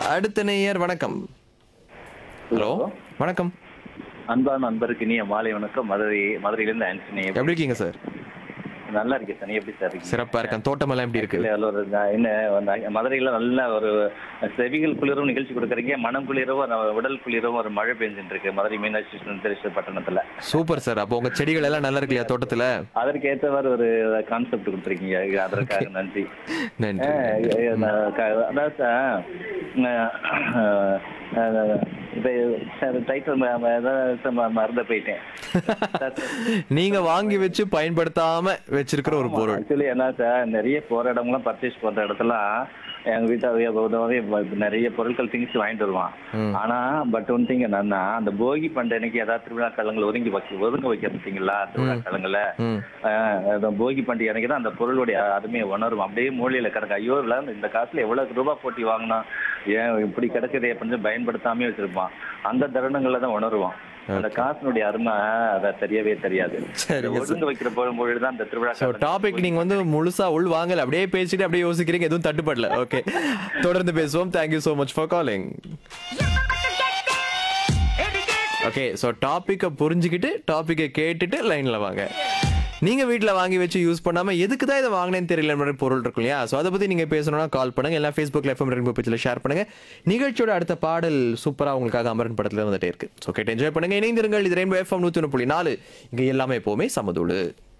அடுத்த நேயர் வணக்கம் ஹலோ வணக்கம் அன்பான நண்பருக்கு இனிய மாலை வணக்கம் மதுரை மதுரையிலிருந்து ஆன்சனி எப்படி இருக்கீங்க சார் நல்லா இருக்கேன் சார் நீ எப்படி சார் இருக்கீங்க சிறப்பா இருக்கேன் தோட்டமெல்லாம் எப்படி இருக்கு அதுல ஒரு நான் என்ன அந்த மதுரையில நல்ல ஒரு செவிகள் குளிரும் நிகழ்ச்சி கொடுக்குறீங்க மனம் குளிரவும் நம்ம உடல் குளிரவும் ஒரு மழை பெஞ்சுட்டு இருக்கு மதுரை மீனாட்சி சுந்தரேஸ்வரர் பட்டணத்துல சூப்பர் சார் அப்போ உங்க செடிகள் எல்லாம் நல்லா இருக்கு இல்லையா தோட்டத்துல அதற்கு ஏற்றவாறு ஒரு கான்செப்ட் கொடுத்துருக்கீங்க அதற்காக நன்றி நன்றி அஹ் அஹ் நான் க- அதாவது சார், அஹ் அஹ் இது டைட்டில் மறந்து போயிட்டேன் நீங்க வாங்கி வச்சு பயன்படுத்தாம வச்சிருக்கிற ஒரு பொருள் ஆக்சுவலி என்ன சார் நிறைய போற இடம்லாம் பர்ச்சேஸ் பண்ற இடத்துலாம் எங்க வீட்டாவே நிறைய பொருட்கள் திங்ஸ் வாங்கிட்டு வருவான் ம். ஆனா பட் ஒன் திங் என்னன்னா அந்த போகி பண்ட அன்னைக்கு ஏதாவது திருவிழா காலங்கள் ஒதுங்கி வைக்க ஒதுங்க வைக்க பார்த்தீங்களா திருவிழா காலங்கள ம் ஆஹ் அந்த போகி பண்டிகை அன்னைக்கு தான் அந்த பொருளுடைய அருமையை உணரும் அப்படியே மூலையில கிடக்கு ஐயோ இல்ல இந்த காசுல எவ்வளவு ரூபாய் போட்டி வாங்கினா ஏன் இப்படி கிடக்குதே அப்படின்னு பயன்படுத்தாமே வச்சிருப்பான் அந்த தருணங்கள்ல தான் உணருவான் அந்த காசினுடைய அருமை அதை தெரியவே தெரியாது சரிங்க சார். ஒதுங்க வைக்கிற பொழுது தான் அந்த திருவிழா ஸோ காலங்கள் டாபிக் நீங்க வந்து முழுசா உள் வாங்கல அப்படியே பேசிட்டு அப்படியே யோசிக்கிறீங்க எதுவும் தட்டுப்படல ஓகே தொடர்ந்து பேசுவோம் thank you so much for calling okay so டாப்பிக்கை புரிஞ்சுக்கிட்டு டாப்பிக்கை கேட்டுட்டு லைன்ல வாங்க நீங்க வீட்ல வாங்கி வச்சு யூஸ் பண்ணாம எதுக்கு தான் இதை வாங்கினேன்னு தெரியல மாதிரி பொருள் இருக்கும் இல்லையா ஸோ அதை பத்தி நீங்க பேசணும்னா கால் பண்ணுங்க எல்லாம் ஃபேஸ்புக்ல எஃப்எம் ரெண்டு பேஜில் ஷேர் பண்ணுங்க நிகழ்ச்சியோட அடுத்த பாடல் சூப்பரா உங்களுக்காக அமரன் படத்துல வந்துட்டே இருக்கு ஸோ கேட்டு என்ஜாய் பண்ணுங்க இணைந்திருங்கள் இது ரெயின்போ எஃப்எம் நூற்றி ஒன்று புள்ளி நாலு இங்க எல்லாமே எப்பவுமே சமதூளு